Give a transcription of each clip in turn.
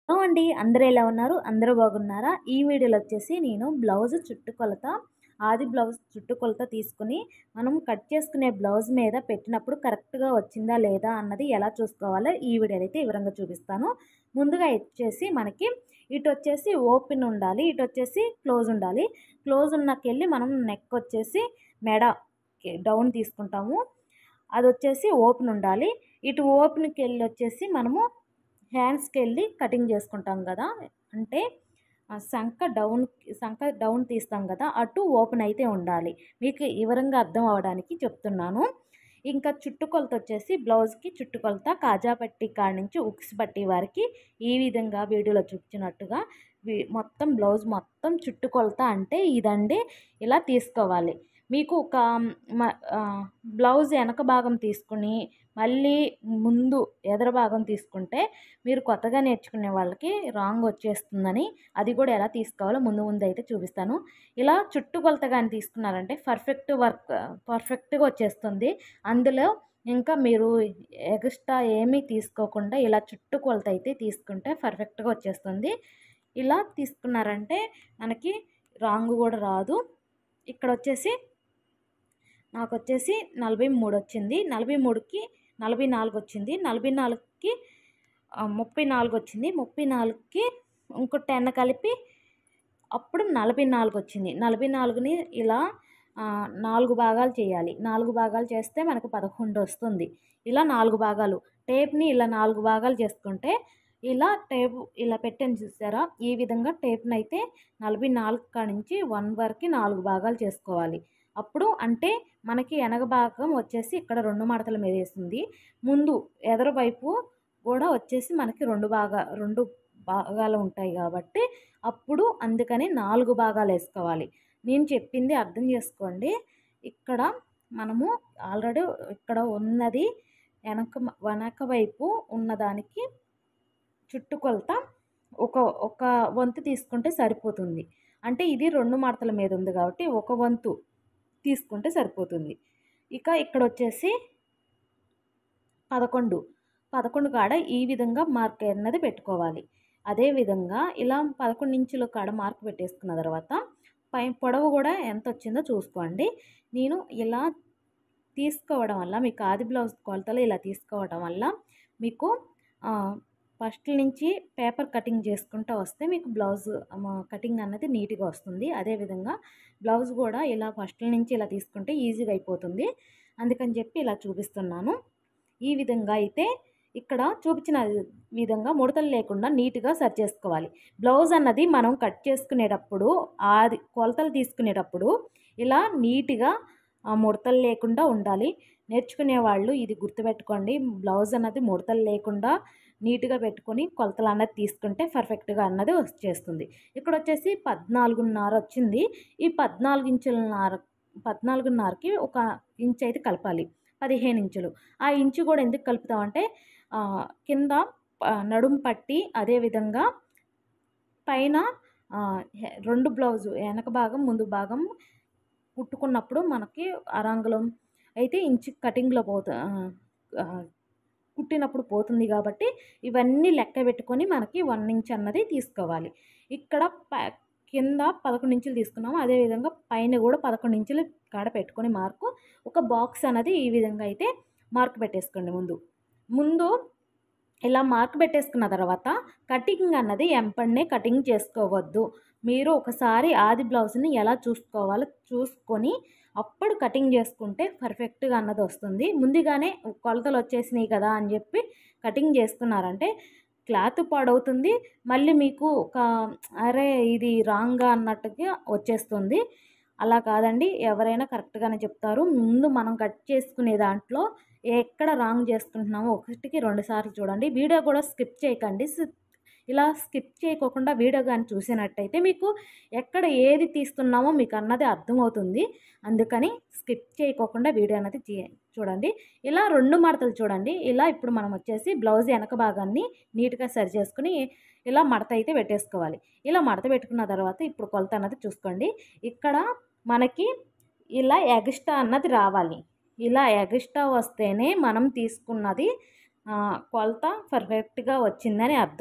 hello అండి అందరూ ఎలా ఉన్నారు అందరూ బాగున్నారా ఈ వీడియోలో వచ్చేసి నేను బ్లౌజ్ చుట్టుకొలత ఆది బ్లౌజ్ చుట్టుకొలత తీసుకుని మనం కట్ చేసుకునే బ్లౌజ్ మీద పెట్టినప్పుడు కరెక్ట్గా వచ్చిందా లేదా అన్నది ఎలా చూసుకోవాలో ఈ వీడియోలో అయితే వివరంగా చూపిస్తాను ముందుగా వచ్చేసి మనకి ఇటు వచ్చేసి ఓపెన్ ఉండాలి ఇటు వచ్చేసి క్లోజ్ ఉండాలి క్లోజ్ ఉన్నకెళ్ళి మనం నెక్ వచ్చేసి మెడ డౌన్ తీసుకుంటాము అది వచ్చేసి ఓపెన్ ఉండాలి ఇటు ఓపెన్కి వెళ్ళి వచ్చేసి మనము హ్యాండ్స్కి వెళ్ళి కటింగ్ చేసుకుంటాం కదా అంటే సంఖ డౌన్ సంఖ డౌన్ తీస్తాం కదా అటు ఓపెన్ అయితే ఉండాలి మీకు వివరంగా అర్థం అవడానికి చెప్తున్నాను ఇంకా చుట్టుకొలత వచ్చేసి బ్లౌజ్కి చుట్టుకొలత కాజా పట్టి కాడ నుంచి ఉక్స్ పట్టి వారికి ఈ విధంగా వీడియోలో చూపించినట్టుగా మొత్తం బ్లౌజ్ మొత్తం చుట్టుకొలత అంటే ఇదండి ఇలా తీసుకోవాలి మీకు ఒక బ్లౌజ్ వెనక భాగం తీసుకుని మళ్ళీ ముందు ఎదర భాగం తీసుకుంటే మీరు కొత్తగా నేర్చుకునే వాళ్ళకి రాంగ్ వచ్చేస్తుందని అది కూడా ఎలా తీసుకోవాలో ముందు ముందు అయితే చూపిస్తాను ఇలా చుట్టుకొలత కానీ తీసుకున్నారంటే పర్ఫెక్ట్ వర్క్ పర్ఫెక్ట్గా వచ్చేస్తుంది అందులో ఇంకా మీరు ఎక్స్ట్రా ఏమీ తీసుకోకుండా ఇలా చుట్టుకొలత అయితే తీసుకుంటే పర్ఫెక్ట్గా వచ్చేస్తుంది ఇలా తీసుకున్నారంటే మనకి రాంగ్ కూడా రాదు ఇక్కడ వచ్చేసి నాకు వచ్చేసి నలభై మూడు వచ్చింది నలభై మూడుకి నలభై నాలుగు వచ్చింది నలభై నాలుగుకి ముప్పై నాలుగు వచ్చింది ముప్పై నాలుగుకి ఇంకో టెన్ కలిపి అప్పుడు నలభై నాలుగు వచ్చింది నలభై నాలుగుని ఇలా నాలుగు భాగాలు చేయాలి నాలుగు భాగాలు చేస్తే మనకు పదకొండు వస్తుంది ఇలా నాలుగు భాగాలు టేప్ని ఇలా నాలుగు భాగాలు చేసుకుంటే ఇలా టేప్ ఇలా పెట్టాను చూసారా ఈ విధంగా టేప్ని అయితే నలభై నాలుగు కాడ నుంచి వన్ వరకు నాలుగు భాగాలు చేసుకోవాలి అప్పుడు అంటే మనకి వెనక భాగం వచ్చేసి ఇక్కడ రెండు మడతల మీద వేస్తుంది ముందు ఎదర వైపు కూడా వచ్చేసి మనకి రెండు భాగా రెండు భాగాలు ఉంటాయి కాబట్టి అప్పుడు అందుకని నాలుగు భాగాలు వేసుకోవాలి నేను చెప్పింది అర్థం చేసుకోండి ఇక్కడ మనము ఆల్రెడీ ఇక్కడ ఉన్నది వెనక వెనక వైపు ఉన్నదానికి చుట్టుకొలత ఒక ఒక వంతు తీసుకుంటే సరిపోతుంది అంటే ఇది రెండు మడతల మీద ఉంది కాబట్టి ఒక వంతు తీసుకుంటే సరిపోతుంది ఇక ఇక్కడ వచ్చేసి పదకొండు పదకొండు కాడ ఈ విధంగా మార్క్ అన్నది పెట్టుకోవాలి అదేవిధంగా ఇలా పదకొండు ఇంచుల కాడ మార్క్ పెట్టేసుకున్న తర్వాత పై పొడవు కూడా ఎంత వచ్చిందో చూసుకోండి నేను ఇలా తీసుకోవడం వల్ల మీకు ఆది బ్లౌజ్ కొలతలు ఇలా తీసుకోవడం వల్ల మీకు ఫస్ట్ నుంచి పేపర్ కటింగ్ చేసుకుంటూ వస్తే మీకు బ్లౌజ్ కటింగ్ అన్నది నీట్గా వస్తుంది అదేవిధంగా బ్లౌజ్ కూడా ఇలా ఫస్ట్ నుంచి ఇలా తీసుకుంటే ఈజీగా అయిపోతుంది అందుకని చెప్పి ఇలా చూపిస్తున్నాను ఈ విధంగా అయితే ఇక్కడ చూపించిన విధంగా ముడతలు లేకుండా నీట్గా సరి చేసుకోవాలి బ్లౌజ్ అన్నది మనం కట్ చేసుకునేటప్పుడు అది కొలతలు తీసుకునేటప్పుడు ఇలా నీట్గా ముడతలు లేకుండా ఉండాలి నేర్చుకునే వాళ్ళు ఇది గుర్తుపెట్టుకోండి బ్లౌజ్ అన్నది ముడతలు లేకుండా నీట్గా పెట్టుకొని కొలతలు అన్నది తీసుకుంటే పర్ఫెక్ట్గా అన్నది వచ్చేస్తుంది ఇక్కడ వచ్చేసి పద్నాలుగున్నర వచ్చింది ఈ పద్నాలుగు ఇంచులన్నర పద్నాలుగున్నరకి ఒక ఇంచ్ అయితే కలపాలి పదిహేను ఇంచులు ఆ ఇంచు కూడా ఎందుకు కలుపుతామంటే కింద నడుం పట్టి అదేవిధంగా పైన రెండు బ్లౌజు వెనక భాగం ముందు భాగం కుట్టుకున్నప్పుడు మనకి అరంగులం అయితే ఇంచు కటింగ్లో పోతా కుట్టినప్పుడు పోతుంది కాబట్టి ఇవన్నీ లెక్క పెట్టుకొని మనకి వన్ ఇంచ్ అన్నది తీసుకోవాలి ఇక్కడ కింద పదకొండు ఇంచులు తీసుకున్నాము అదేవిధంగా పైన కూడా పదకొండు ఇంచులు కాడ పెట్టుకొని మార్కు ఒక బాక్స్ అన్నది ఈ విధంగా అయితే మార్క్ పెట్టేసుకోండి ముందు ముందు ఇలా మార్క్ పెట్టేసుకున్న తర్వాత కటింగ్ అన్నది ఎంపన్నే కటింగ్ చేసుకోవద్దు మీరు ఒకసారి ఆది బ్లౌజ్ని ఎలా చూసుకోవాలో చూసుకొని అప్పుడు కటింగ్ చేసుకుంటే పర్ఫెక్ట్గా అన్నది వస్తుంది ముందుగానే కొలతలు వచ్చేసినాయి కదా అని చెప్పి కటింగ్ చేసుకున్నారంటే క్లాత్ పాడవుతుంది మళ్ళీ మీకు ఒక అరే ఇది రాంగ్గా అన్నట్టుగా వచ్చేస్తుంది అలా కాదండి ఎవరైనా కరెక్ట్గానే చెప్తారు ముందు మనం కట్ చేసుకునే దాంట్లో ఎక్కడ రాంగ్ చేసుకుంటున్నామో ఒకటికి రెండు సార్లు చూడండి వీడియో కూడా స్కిప్ చేయకండి ఇలా స్కిప్ చేయకోకుండా వీడియో కానీ చూసినట్టయితే మీకు ఎక్కడ ఏది తీస్తున్నామో మీకు అన్నది అర్థమవుతుంది అందుకని స్కిప్ చేయకోకుండా వీడియో అన్నది చూడండి ఇలా రెండు మడతలు చూడండి ఇలా ఇప్పుడు మనం వచ్చేసి బ్లౌజ్ వెనక భాగాన్ని నీట్గా సరి చేసుకుని ఇలా మడత అయితే పెట్టేసుకోవాలి ఇలా మడత పెట్టుకున్న తర్వాత ఇప్పుడు కొలత అన్నది చూసుకోండి ఇక్కడ మనకి ఇలా ఎగస్ట్రా అన్నది రావాలి ఇలా ఎగస్ట్రా వస్తేనే మనం తీసుకున్నది కొలత పర్ఫెక్ట్గా వచ్చిందని అర్థం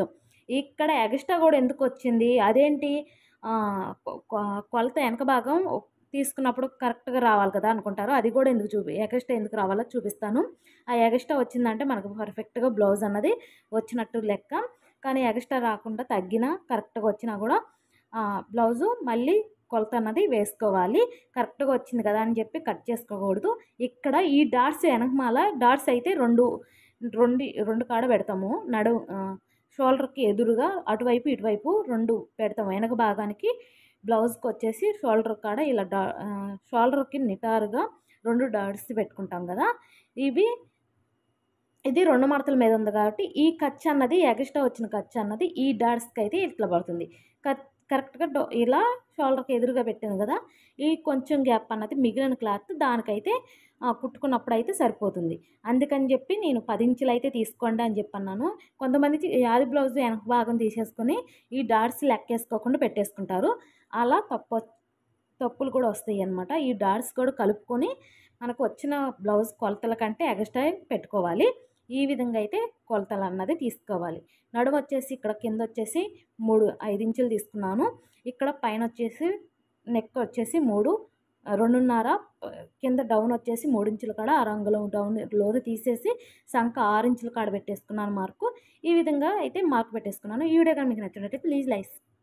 ఇక్కడ ఎక్స్ట్రా కూడా ఎందుకు వచ్చింది అదేంటి ఆ, కొ- కొ- కొలత వెనక భాగం తీసుకున్నప్పుడు కరెక్ట్గా రావాలి కదా అనుకుంటారు అది కూడా ఎందుకు చూపి ఎగస్ట్రా ఎందుకు రావాలో చూపిస్తాను ఆ ఎగస్ట్రా వచ్చిందంటే మనకు పర్ఫెక్ట్గా బ్లౌజ్ అన్నది వచ్చినట్టు లెక్క కానీ ఎగస్ట్రా రాకుండా తగ్గినా కరెక్ట్గా వచ్చినా కూడా ఆ, బ్లౌజు మళ్ళీ కొలత అన్నది వేసుకోవాలి కరెక్ట్గా వచ్చింది కదా అని చెప్పి కట్ చేసుకోకూడదు ఇక్కడ ఈ డాట్స్ వెనకమాల డాట్స్ అయితే రెండు రెండు రెండు కాడ పెడతాము నడు ఆ, షోల్డర్కి ఎదురుగా అటువైపు ఇటువైపు రెండు పెడతాము వెనక భాగానికి బ్లౌజ్కి వచ్చేసి షోల్డర్ కాడ ఇలా డా ఆ, షోల్డర్కి నిటారుగా రెండు డాట్స్ పెట్టుకుంటాం కదా ఇవి ఇది రెండు మడతల మీద ఉంది కాబట్టి ఈ ఖర్చు అన్నది ఎక్స్ట్రా వచ్చిన ఖర్చు అన్నది ఈ డాట్స్కి అయితే ఇట్లా పడుతుంది కట్ కరెక్ట్గా డో ఇలా షోల్డర్కి ఎదురుగా పెట్టాను కదా ఈ కొంచెం గ్యాప్ అన్నది మిగిలిన క్లాత్ దానికైతే ఆ, కుట్టుకున్నప్పుడు అయితే సరిపోతుంది అందుకని చెప్పి నేను పది ఇంచులు అయితే తీసుకోండి అని చెప్పన్నాను కొంతమంది తి- యాది బ్లౌజ్ వెనక భాగం తీసేసుకొని ఈ డాట్స్ లెక్కేసుకోకుండా పెట్టేసుకుంటారు అలా తప్పు తప్పులు కూడా వస్తాయి అన్నమాట ఈ డాట్స్ కూడా కలుపుకొని మనకు వచ్చిన బ్లౌజ్ కొలతల కంటే ఎక్స్ట్రా పెట్టుకోవాలి ఈ విధంగా అయితే కొలతలు అన్నది తీసుకోవాలి నడుము వచ్చేసి ఇక్కడ కింద వచ్చేసి మూడు ఐదు ఇంచులు తీసుకున్నాను ఇక్కడ పైన వచ్చేసి నెక్ వచ్చేసి మూడు ఆ, రెండున్నర ఆ, కింద డౌన్ వచ్చేసి మూడు ఇంచుల కాడ ఆ రంగులో డౌన్ లోదు తీసేసి సంఖ ఆరు ఇంచుల కాడ పెట్టేసుకున్నాను మార్కు ఈ విధంగా అయితే మార్క్ పెట్టేసుకున్నాను ఈ వీడియో కానీ మీకు నచ్చినట్లయితే ప్లీజ్ లైక్